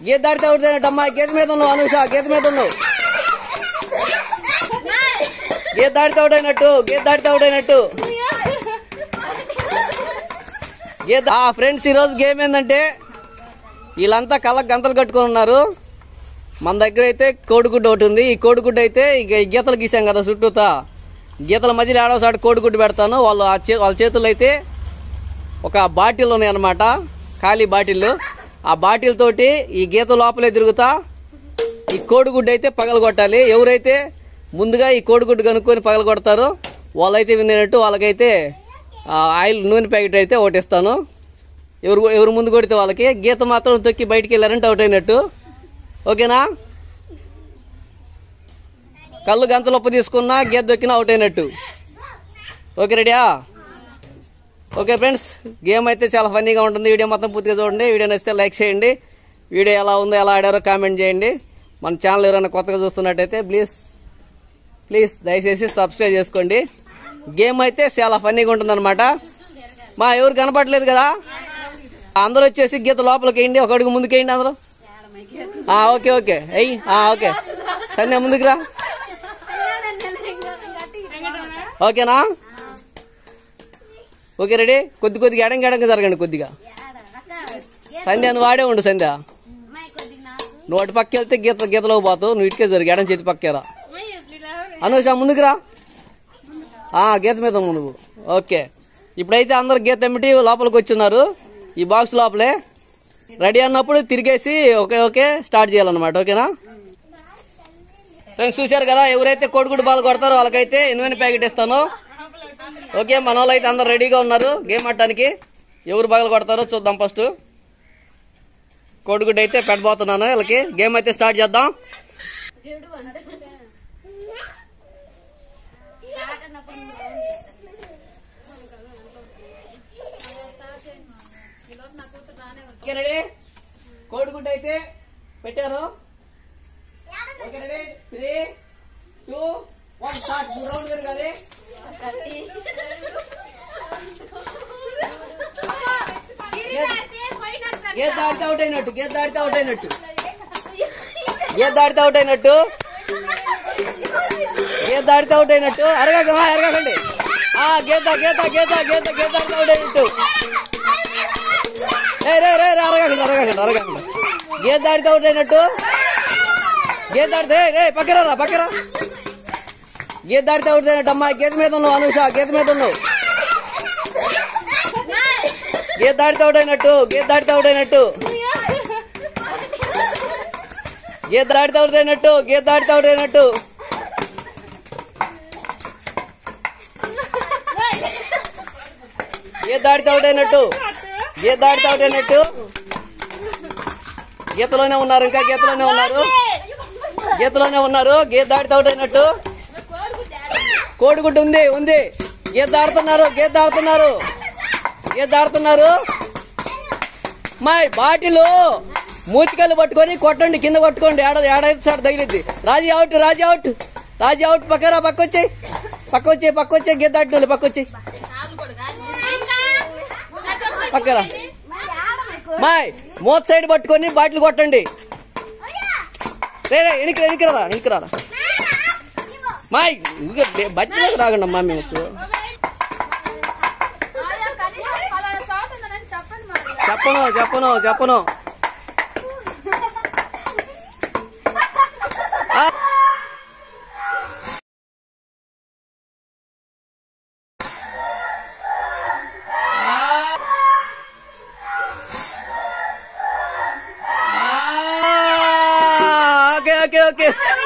గీత దాడితే out అయినట్టు అమ్మా గీత మీద ఉన్నావు అనుష గీత మీద ఉన్నావు గీత దాడితే అవుట్ అయినట్టు గీత దాడితే అవుట్ అయినట్టు గీత ఆ ఫ్రెండ్స్ ఈరోజు గేమ్ ఏంటంటే వీళ్ళంతా కళ్ళకు గంతలు కట్టుకొని ఉన్నారు మన దగ్గర అయితే కోడిగుడ్డు ఒకటి ఉంది ఈ కోడిగుడ్డు అయితే ఇక ఈ గీతలు గీసాం కదా చుట్టూతా గీతల మధ్యలో ఏడవసారి కోడిగుడ్డు పెడతాను వాళ్ళు ఆ చే వాళ్ళ చేతుల్లో అయితే ఒక బాటిల్ ఉన్నాయి అనమాట ఖాళీ బాటిల్ ఆ బాటిల్ తోటి ఈ గీత లోపలే తిరుగుతా ఈ కోడిగుడ్డు అయితే పగలగొట్టాలి ఎవరైతే ముందుగా ఈ కోడిగుడ్డు కనుక్కొని పగలగొడతారో వాళ్ళైతే వినేటట్టు వాళ్ళకైతే ఆ ఆయిల్ నూనె ప్యాకెట్ అయితే ఒకటి ఇస్తాను ఎవరు ఎవరు ముందు కొడితే వాళ్ళకి గీత మాత్రం తొక్కి బయటికి వెళ్ళారంటే అవుట్ అయినట్టు ఓకేనా కళ్ళు గంతలు ఉప్పు తీసుకున్నా గీత దొక్కినా అవుట్ అయినట్టు ఓకే రెడీయా ఓకే ఫ్రెండ్స్ గేమ్ అయితే చాలా ఫన్నీగా ఉంటుంది వీడియో మొత్తం పూర్తిగా చూడండి వీడియో నచ్చితే లైక్ చేయండి వీడియో ఎలా ఉందో ఎలా ఆడారో కామెంట్ చేయండి మన ఛానల్ ఎవరైనా కొత్తగా చూస్తున్నట్టయితే ప్లీజ్ ప్లీజ్ దయచేసి సబ్స్క్రైబ్ చేసుకోండి గేమ్ అయితే చాలా ఫన్నీగా ఉంటుందన్నమాట మా ఎవరు కనపడలేదు కదా అందరూ వచ్చేసి గీత లోపలికి వేయండి ఒక అడుగు ముందుకు వేయండి అందరూ ఆ, ఓకే ఓకే ఎయ్యి ఆ, ఓకే సంధ్య ముందుకు రా ఓకేనా ఓకే రెడీ కొద్ది కొద్దిగా ఎడంగా ఎడంగా జరగండి కొద్దిగా సంధ్య నువ్వు వాడే ఉండు సంధ్య నువ్వు అటు పక్క వెళ్తే గీత గీతలోకి పోతావు నువ్వు ఇటుకే జరుగు ఎడం చేతి పక్కేరా అనూష ముందుకు రా ఆ, గీత మీద ఉన్నావు నువ్వు ఓకే ఇప్పుడైతే అందరు గీత ఎమ్మిటి లోపలికి వచ్చిన్నారు ఈ బాక్స్ లోపలే రెడీ అన్నప్పుడు తిరిగేసి ఓకే ఓకే స్టార్ట్ చేయాలన్నమాట ఓకేనా ఫ్రెండ్స్ చూశారు కదా ఎవరైతే కోడిగుడ్డు బాల్ కొడతారో వాళ్ళకైతే ఎనిమిది ప్యాకెట్ ఇస్తాను ఓకే మన వాళ్ళు అయితే అందరు రెడీగా ఉన్నారు గేమ్ ఆడటానికి ఎవరు బాగా కొడతారో చూద్దాం ఫస్ట్ కోడిగుడ్డు అయితే పెట్టబోతున్నాను వీళ్ళకి గేమ్ అయితే స్టార్ట్ చేద్దాం ఓకే రెడీ కోడిగుడ్డు అయితే పెట్టారు okay ready three two one start మూడు రౌండ్ తిరగాలి గేద్ దాడితే అవుట్ అయినట్టు గేద్ దాడితే అవుట్ అయినట్టు గేద్ దాడితే అవుట్ అయినట్టు గేద్ దాడితే అవుట్ అయినట్టు అరగకమా అరగకండి ఆ గీత గీత గీత గీత గీత దాడితే అవుట్ అయినట్టు ఏ రే రే రే అరగకండి అరగకండి అరగకండి గేద్ దాడితే అవుట్ అయినట్టు గేద్ దాడితే రే, రే పక్కరా రా పక్కరా గేద్ దాడితే అవుట్ అయినట్టు అమ్మా గేదె మీద ఉన్నావు అనుష గేదె మీద ఉన్నావు గేదె దాడితే అవుట్ అయినట్టు గేదె దాడితే అవుట్ అయినట్టు గేదె దాడితే అవుట్ అయినట్టు గేదె దాడితే అవుట్ అయినట్టు గేదె దాడితే అవుట్ అయినట్టు గీత దాడితే అవుట్ అయినట్టు గీతలోనే ఉన్నారు ఇంకా గీతలోనే ఉన్నారు గీతలోనే ఉన్నారు గీత దాడితే అవుట్ అయినట్టు కోడిగుడ్డు ఉంది ఉంది గీత దాడుతున్నారు గీత దాడుతున్నారు గీత దాడుతున్నారు మై బాటిలు మూతికలు పట్టుకొని కొట్టండి కింద కొట్టుకోండి ఏడ ఏడైతే చాటు తగిలిద్ది Raji out Raji out Raji out పక్కరా పక్క వచ్చే పక్క వచ్చే పక్క వచ్చే గీత దాటిన వాళ్ళు పక్క వచ్చే పక్కరా మాయ్ మోత్ సైడ్ పట్టుకొని బాటిల్ కొట్టండి రే రే ఎనికి ఎనికిరా ఎనికిరా మాయ్ బతిలోకి రాగండి అమ్మా మేము ఇప్పుడు. చెప్పను చెప్పను చెప్పను ఆ. ఆ. ఓకే ఓకే ఓకే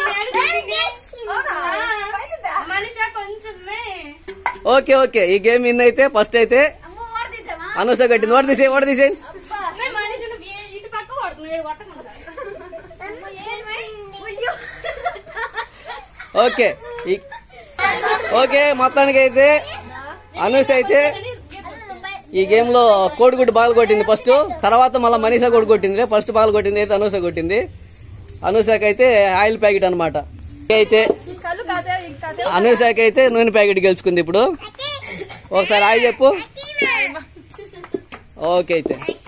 మనిషి కొంచెమే ఓకే ఓకే ఈ గేమ్ విన్ అయితే ఫస్ట్ అయితే అనూస కట్టింది ఓడి తీసే ఓడి తీసే మేము మనిషి ఇటు పక్క పడుతుంది ఏడు కొట్టకుండా ఓకే ఈ- ఓకే మొత్తానికి అయితే అనూష అయితే ఈ గేమ్ లో కోడిగుడ్డు బాగా కొట్టింది ఫస్ట్ తర్వాత మళ్ళీ మనీషా కూడా కొట్టింది ఫస్ట్ బాగా కొట్టింది అయితే అనూష కొట్టింది అనూషకి అయితే ఆయిల్ ప్యాకెట్ అనమాట అయితే అనూషకి అయితే నూనె ప్యాకెట్ గెలుచుకుంది ఇప్పుడు ఒకసారి ఆయి చెప్పు ఓకే అయితే